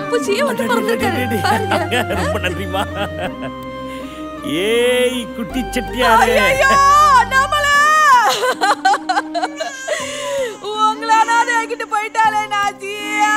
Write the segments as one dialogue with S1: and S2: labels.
S1: அப்பச்சியே வந்து பிறந்திருக்காரு பாருங்க.
S2: ரொம்ப நன்றிமா ஏய் குட்டி செட்டியாரே
S1: ஐயையோ, அண்ணாமலை! உங்களால அது என்கிட்ட போயிட்டாலே நாச்சியா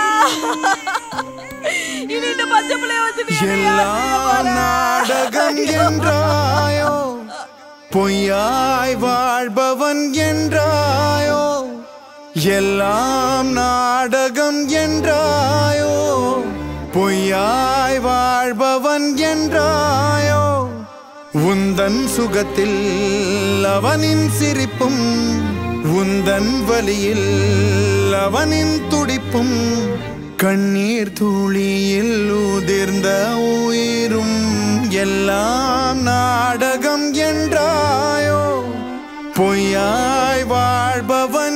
S1: இனி இந்த பச்சை பிள்ளைய வச்சு
S3: எல்லாம் நாடகம் என்றாயோ பொய்யாய் வாழ்பவன் என்றாயோ எல்லாம் நாடகம் என்றாயோ பொய்யாய் வாழ்பவன் என்றாயோ உந்தன் சுகத்தில் அவனின் சிரிப்பும் உந்தன் வலியில் அவனின் துடிப்பும் கண்ணீர் துளியில் உதிர்ந்த உயிரும் எல்லாம் நாடகம் என்றாயோ பொய்யாய் வாழ்பவன்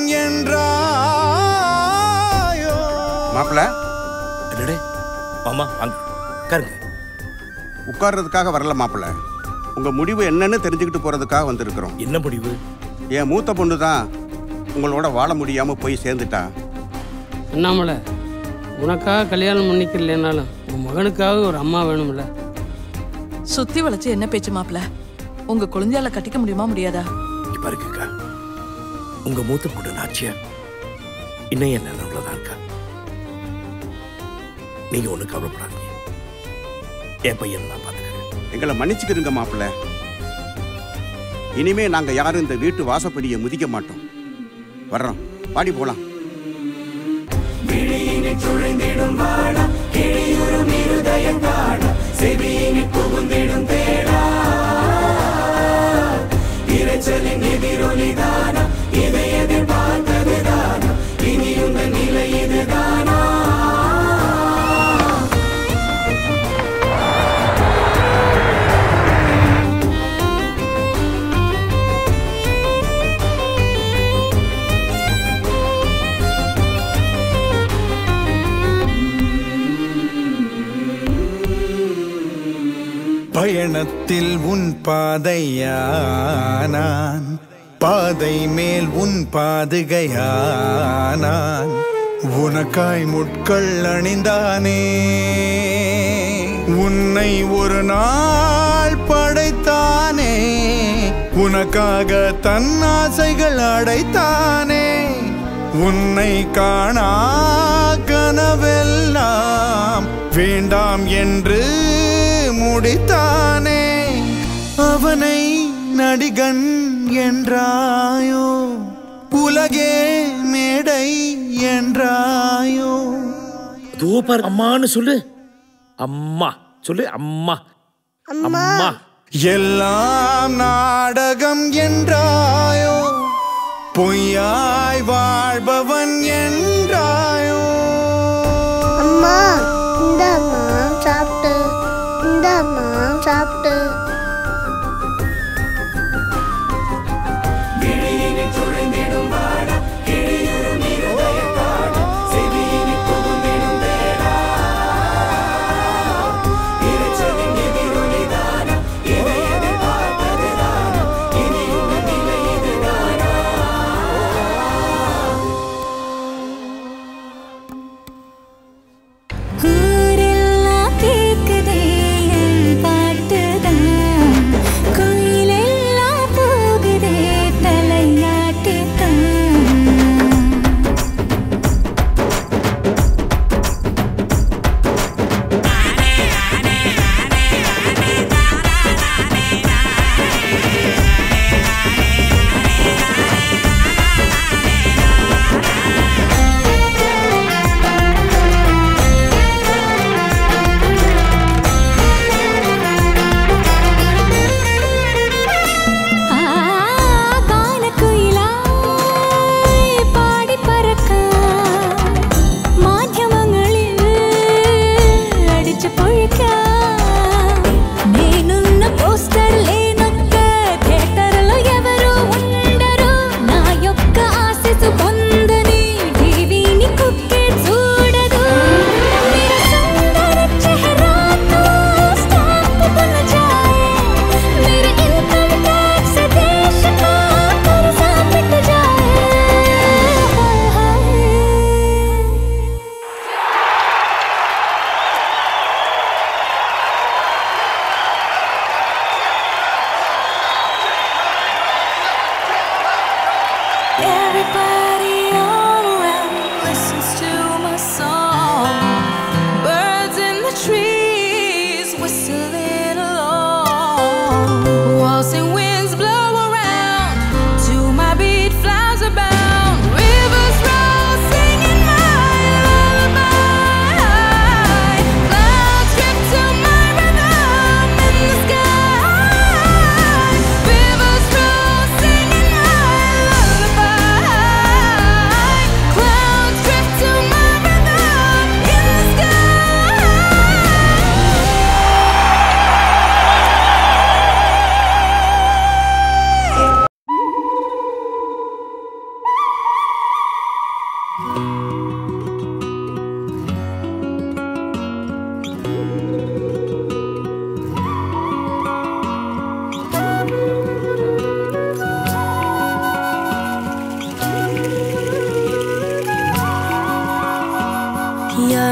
S3: என்றாயோ
S4: மாப்பிள்ள
S2: என்னடே மாமா வாங்க உட்காருங்க
S4: உட்கார்றதுக்காக வரல மாப்பிள்ள உங்க முடிவு என்னன்னு தெரிஞ்சுக்கிட்டு போறதுக்காக வந்திருக்கிறோம்
S2: என்ன முடிவு
S4: என் மூத்த பொண்ணு தான் உங்களோட வாழ முடியாம போய் சேர்ந்துட்டா
S5: அண்ணாமலை உனக்காக கல்யாணம் பண்ணிக்கலைனாலும் உன் மகனுக்காக ஒரு அம்மா வேணும்ல
S1: சுத்தி வளைச்சு என்ன பேச்சு மாப்ள உங்க குழந்தையால கட்டிக்க முடியுமா முடியாதா
S2: இங்க பாருங்கக்கா உங்க மூத்த பொண்ணு நாச்சியா இன்னும் என் நினைவுல தான் இருக்கா நீங்க ஒண்ணு கவலைப்படாதீங்க என் பையன் நான் பாத்துக்கிறேன்
S4: எங்களை மன்னிச்சுக்கிறீங்க மாப்பிள்ள இனிமே நாங்க யாரும் இந்த வீட்டு வாசப்படியை முதிக்க மாட்டோம் வர்றோம் பாடி போலாம்
S3: பயணத்தில் உன் பாதையானான் பாதை மேல் உன் பாதுகையானான் உனக்காய் முட்கள் அணிந்தானே உன்னை ஒரு நாள் படைத்தானே உனக்காக தன் ஆசைகள் அடைத்தானே உன்னை காணா கனவெல்லாம் வேண்டாம் என்று முடித்தானே அவனை நடிகன் என்றாயோ உலகே மேடை என்றாயோ
S2: அதோ பாரு அம்மான்னு சொல்லு அம்மா சொல்லு அம்மா அம்மா
S3: எல்லாம் நாடகம் என்றாயோ பொய்யாய் வாழ்பவன் என்றாயோ
S6: அம்மா இந்தாம்மா சாப்பிட்டு இந்தாம்மா சாப்பிட்டு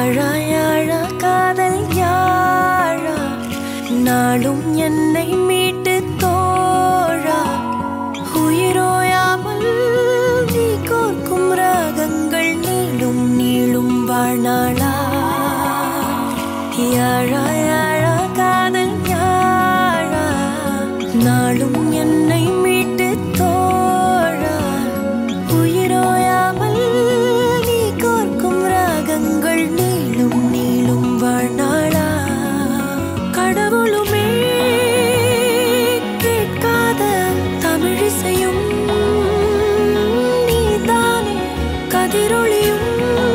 S7: யாழா யாழா காதல் யாழா நாளும் என்னை மீட்டு தோழா உயிரோயாமல் நீ கோர்க்கும் ராகங்கள் நீளும் நீளும் வாழ்நாளா யாழா யாழா காதல் யாழா நாளும் என்னை மீட்டு தோழா உயிரோயாமல் நீ கோர்க்கும் ராகங்கள் நீளும் நீளும் வாழ்நாளா கடவுளுமே கேட்காத தமிழிசையும் நீதானே கதிரொளியும்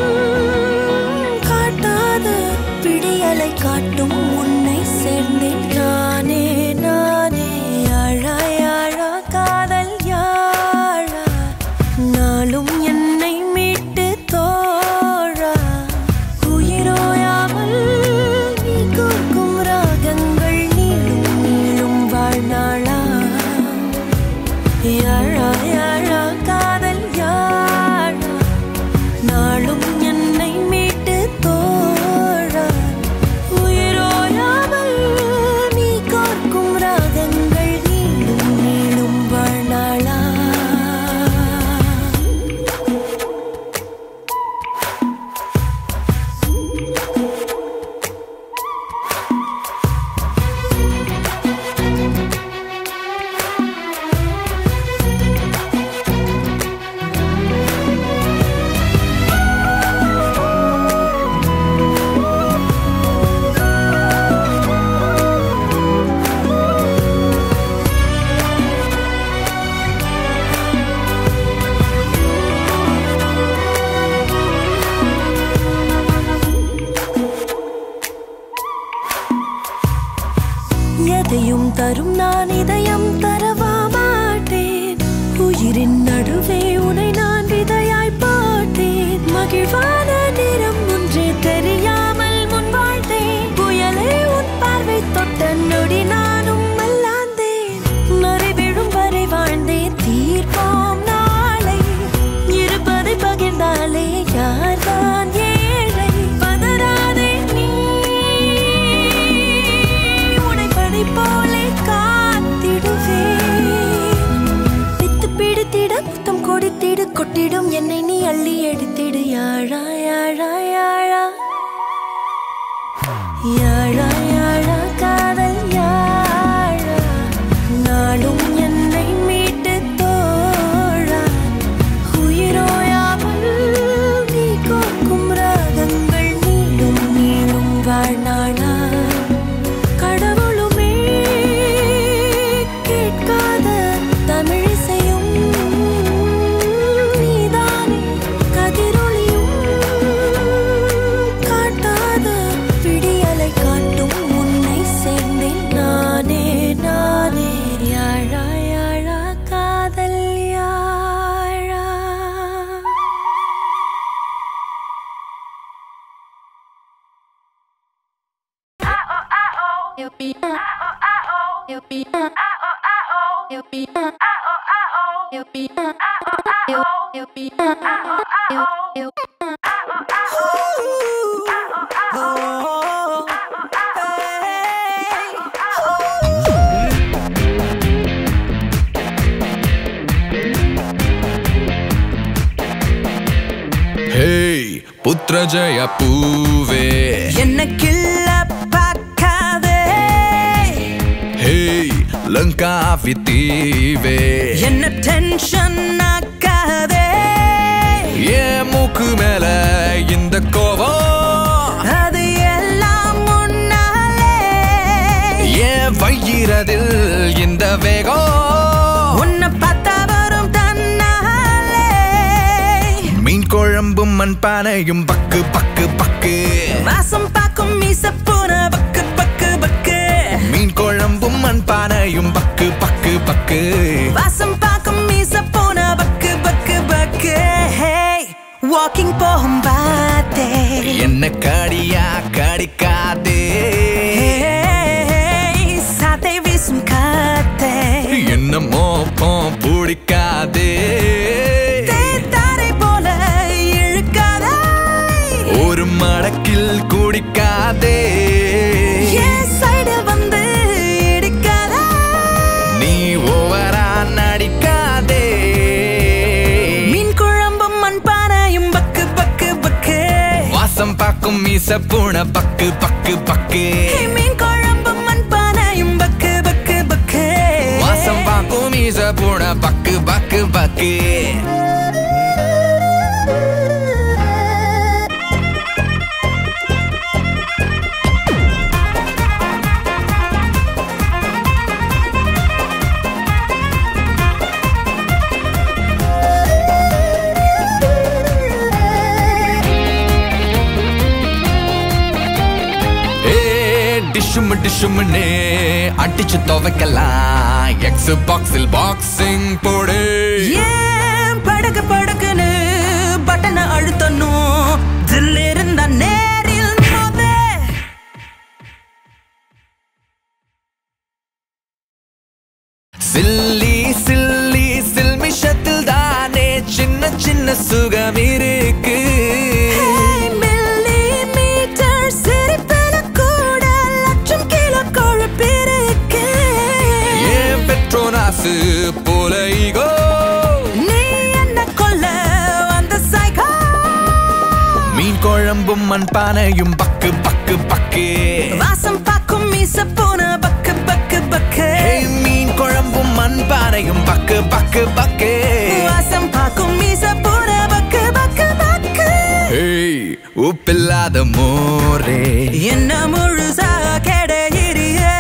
S7: காட்டாத பிடியலை காட்டும் உன்னை சேர்ந்தேன் நானே நானே யாழா யாழா காதல் யாழா நாளும் என்னை மீட்டு தோழா உயிரோயாமல் நீ கோர்க்கும் ராகங்கள் நீளும் நீளும் வாழ்நாளா யாழா யாழா காதல் யாழா நாளும் என்னை மீட்டு தோழா உயிரோயாமல் நீ கோர்க்கும் ராகங்கள் நீளும் நீளும் வாழ்நாளா எதையும் தரும் நான் இதயம் தரவா மாட்டேன் உயிரின் நடுவே உனை நான் விதையாய் போட்டேன் மகிழ்வான நிறம் ஒன்றே தெரியாமல் முன் வாழ்ந்தேன் புயலே உன் பார்வை தொட்ட நொடி நானும் மல்லாந்தேன் நரை விழும் வரை வாழ்ந்தேன் தீர்ப்போம் நாளை இருப்பதை பகிர்ந்தாலே யார்தான் ஏழை பதறாதே நீ உடைப்பதை போலே காத்திடுவேன் பித்து பிடித்திட முத்தம் கொடுத்திடு கொட்டிடும் என்னை நீ அள்ளி எடுத்திடு யாழா யாழா யாழா யாழா யாழா காதல் யாழா நாளும் என்னை மீட்டு தோழா உயிரோயாமல் நீ கோர்க்கும் ராகங்கள் நீளும் நீளும் வாழ்நாளா கடவுளுமே கேட்காத தமிழிசையும் நீதானே கதிரொளியும் காட்டாத விடியலை காட்டும் உன்னை சேர்ந்தேன் நானே நானே யாழா யாழா காதல் யாழா
S8: ஹேய் புத்திரஜய பூவே
S7: என்ன கிள்ள பார்க்காதே
S8: ஹேய் லங்காவி தீவே
S7: என்ன டென்ஷன் ஆக்காதே
S8: ஏன் மூக்கு மேல இந்த கோவம்
S7: அது எல்லாம் முன்னாலே
S8: ஏன் வையிறதில் இந்த வேகம்
S7: உன்னை பார்த்தா வரும் தன்னாலே
S8: மீன் குழம்பும் மண் பானையும் பக்கு பக்கு பக்கு
S7: வாசம் பார்க்கும் மீச போன பக்கு பக்கு பக்கு
S8: மீன் குழம்பும் மண் பானையும் பக்கு பக்கு பக்கு
S7: வாசம் பார்க்கும் மீச போன பக்கு பக்கு பக்கு வாக்கிங் போகும் பார்த்தே
S8: என்ன காடியா காடிக்காதே
S7: சாத்தை வீசும் காத்தே
S8: என்ன மோப்பம் பிடிக்காதே
S7: தேத்தாரை போல இழுக்காதே
S8: ஒரு மடக்கில் மீச பூனை பக்கு பக்கு பக்கு
S7: மீன் குழம்பும் மண்பானையும் பக்கு பக்கு பக்கு
S8: வாசம் பார்க்கும் மீச பூனை பக்கு பக்கு பக்கு ஏ டிஷும் டிஷும்னு அடிச்சு துவைக்கலாம் எக்ஸ் பாக்ஸில் பாக்ஸிங் போடு
S7: ஏன் படகு படகுன்னு பட்டனை அழுத்தணும் தில் இருந்த நேரில் மோத
S8: சில்லி சில்லி சில்மிஷத்தில் தானே சின்ன சின்ன சுகம் இருக்கு
S7: மில்லிமீட்டர் சிரிப்பில கூட லட்சம் கிலோ கொழுப்பிருக்கு
S8: ஏன் பெட்ரோனாசு போல ஈகோ
S7: நீ என்ன கொல்ல வந்த சைக்கோ
S8: மீன் குழம்பும் மண் பானையும் பக்கு பக்கு பக்கு
S7: வாசம் பார்க்கும் மீச போன பக்கு பக்கு பக்கு
S8: ஏய், மீன் குழம்பும் மண் பானையும் பக்கு பக்கு பக்கு
S7: வாசம் பார்க்கும் மீச போன பக்கு பக்கு பக்கு
S8: ஏய், உப்பில்லாத மோரே
S7: என்ன முழுசா கிடையிறியே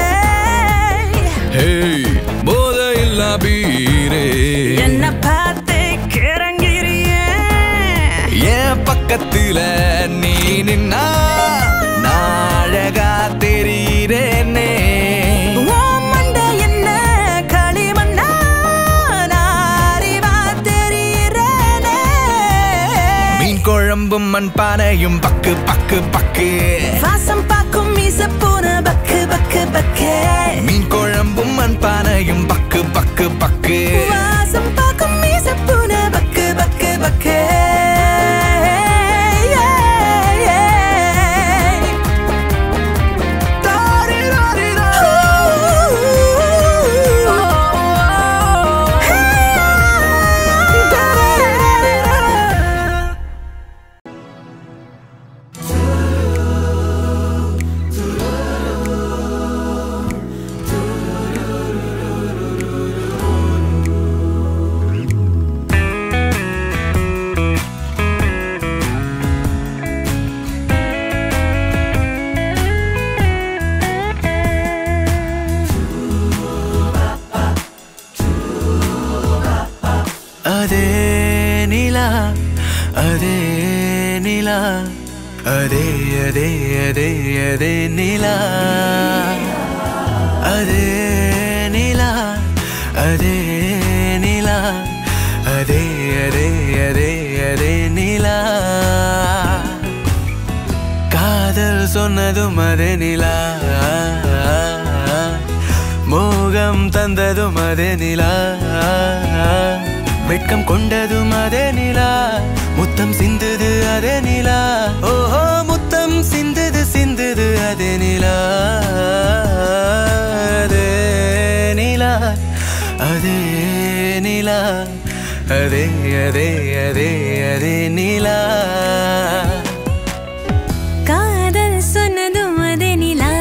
S8: ஹேய் போத இல்லா பீரே
S7: என்ன பார்த்து கிறங்கிறியே
S8: என் பக்கத்துல நீ நின்னா நாழகா தெரியிறேனே
S7: உன் மண்டை என்ன களிமண்ணா? நான் அறிவா தெரியிறேனே.
S8: மீன் குழம்பும் மண் பானையும் பக்கு பக்கு பக்கு
S7: வாசம் பார்க்கும் மீச போன பக்கு பக்கு பக்கு
S8: மீன் குழம்பும் மண் பானையும் பக்கு பக்கு பக்கு
S7: வாசம் பார்க்கும் மீச போன பக்கு பக்கு பக்கு
S8: அதே நிலா அதே நிலா அதே அதே அதே அதே நிலா அதே நிலா அதே நிலா அதே அதே அதே அதே நிலா காதல் சொன்னதும் அதே நிலா மோகம் தந்ததும் அதே நிலா வெட்கம் கொண்டதும் அதே நிலா முத்தம் சிந்துது அதே நிலா ஓஹோ முத்தம் சிந்துது சிந்துது அதே நிலா அதே நிலா அதே நிலா அதே அதே அதே அதே நிலா
S7: காதல் சொன்னதும் அதே நிலா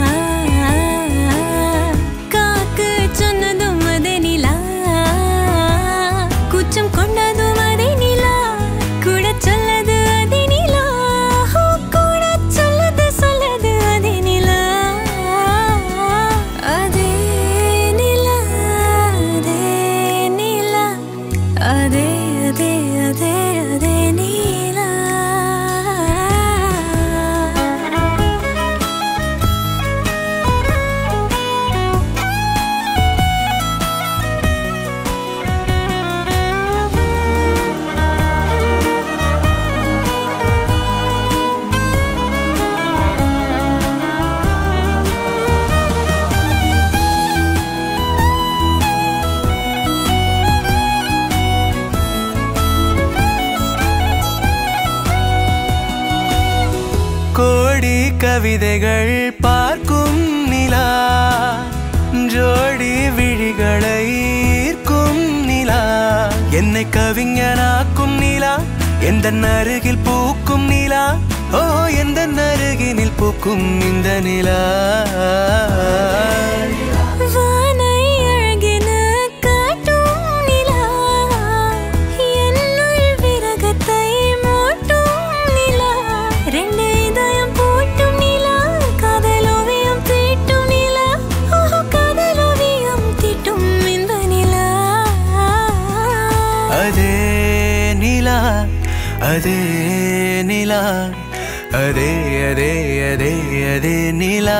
S7: காக்கு சொன்னதும் அதே நிலா குச்சம் கொண்டதும் அதே நிலா கூட சொல்லது அதே நிலா ஹோ, கூட சொல்லது சொல்லது அதே நிலா அதே நிலா அதே நிலா அதே அதே அதே அதே நீலா
S8: கோடி கவிதைகள் பார்க்கும் நிலா ஜோடி விழிகளை ஈர்க்கும் நிலா என்னை கவிஞனாக்கும் நிலா எந்த அருகில் பூக்கும் நிலா ஓ எந்த அருகினில் பூக்கும் இந்த நிலா
S7: வானை அழகென காட்டும் நிலா என்னுள் விரகத்தை மூட்டும் நிலா ரெண்டு இதயம் பூட்டும் நிலா காதல் ஓவியம் தீட்டும் நிலா ஓஹோ காதல் ஓவியம் தீட்டும் இந்த நிலா
S8: அதே நிலா அதே நிலா அதே அதே அதே அதே நிலா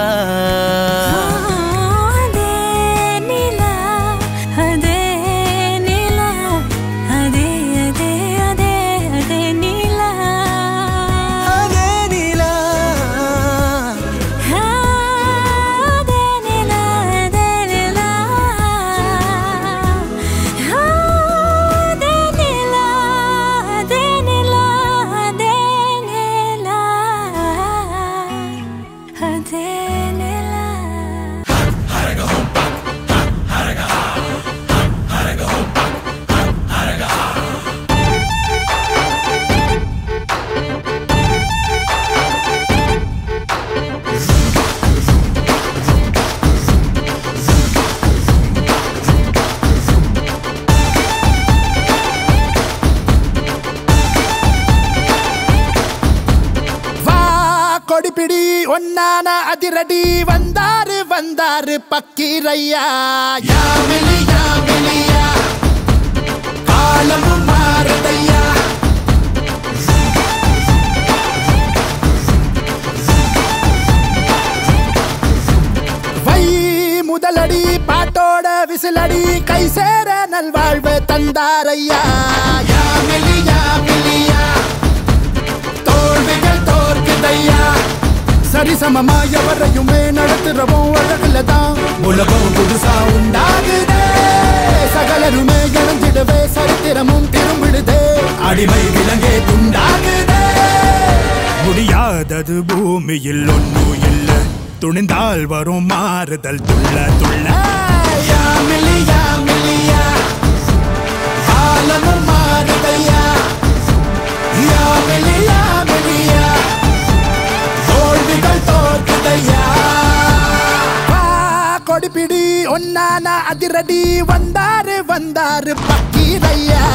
S7: அதே நிலா அதே நிலா அதே அதே அதே அதே நிலா
S8: அதே நிலா
S7: அதே நிலா அதே நிலா அதே நிலா அதே நிலா அதே நிலா அதே நிலா
S9: வா கொடிபிடி ஒன்னான அதிரடி வந்தாரு வந்தாரு பக்கீரையா யாமிலி யாமிலியா காலமும் மாறுதையா வை முதலடி பாட்டோட விசிலடி கை சேர நல்வாழ்வு தந்தாரையா யாமிலி யாமிலியா தோல்விகள் தோற்குதையா சரிசமமா எவரையுமே நடத்துறவும் அழகுல தான் உலகம் புதுசா உண்டாகுதே சகலருமே இணைஞ்சிடவே சரித்திரமும் திரும்பிடுதே அடிமை விலங்கே துண்டாகுதே முடியாதது பூமியில் ஒன்றும் இல்ல துணிந்தால் வரும் மாறுதல் துள்ள துள்ள யாமிலி யாமிலியா காலமும் மாறுதையா யாமிலி யாமிலியா தோல்விகள் தோற்குதையா வா, கொடிபிடி ஒன்னான அதிரடி வந்தாரு வந்தாரு பக்கீரையா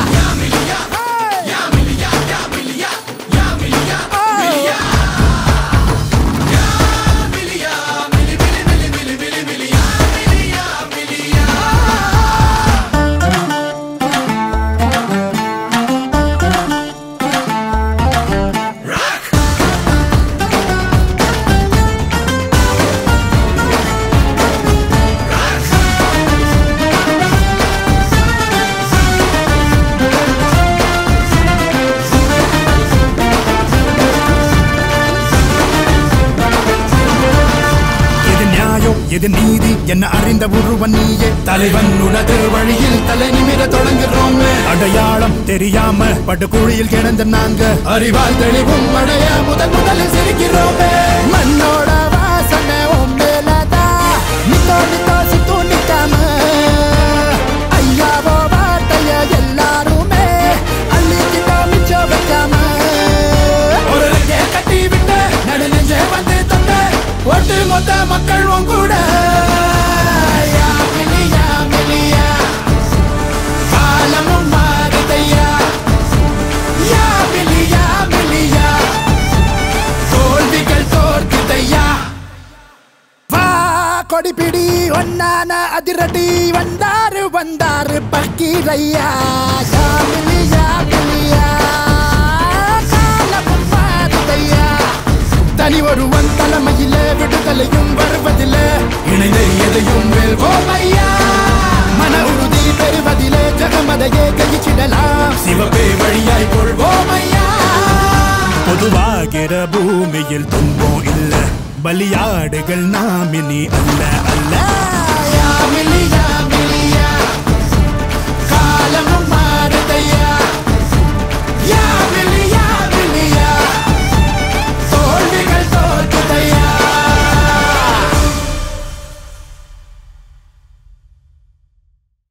S9: இது நியாயம் இது நீதி என்ன அறிந்த ஒருவன் நீயே தலைவன் உனது வழியில் தலை நிமிர தொடங்குறோம் அடையாளம் தெரியாம படுகுழியில் கிடந்த நாங்க அறிவால் தெளிவும் அடைய முதல் முதலில் சிரிக்கிறோமே மண்ணோட வாசனை உன் மேலதான் நித்தோ நித்தோ சித்து நிக்காம ஐயாவோ வார்த்தைய எல்லாருமே அள்ளிக்கிட்டோ மிச்சம் வைக்காம ஒரு ரெக்கை கட்டி விட்டு நடுநெஞ்சே வந்து தந்த ஒட்டு மொத்த மக்கள் உன் கூட யாமினி, யாமினியா. காலமும் மாறுதையா. யாமினி, யாமினியா. தோல்விகள் தோற்குதையா வா கொடிபிடி ஒன்னான அதிரடி வந்தாரு வந்தாரு பக்கீரையா யாமினி யாமினியா காலமும் மாறுதையா தனி ஒருவன் தலைமையிலே விடுதலையும் வருவதில்லை இணைந்து எதையும் வெல்வோம் ஐயா மன உறுதி பெறுவதிலே ஜகமதையே கைச்சிடலாம் சிவப்பே வழியாய் கொள்வோம் ஐயா பொதுவாகிற பூமியில் துன்பம் இல்ல பலியாடுகள் நாம் இனி அல்ல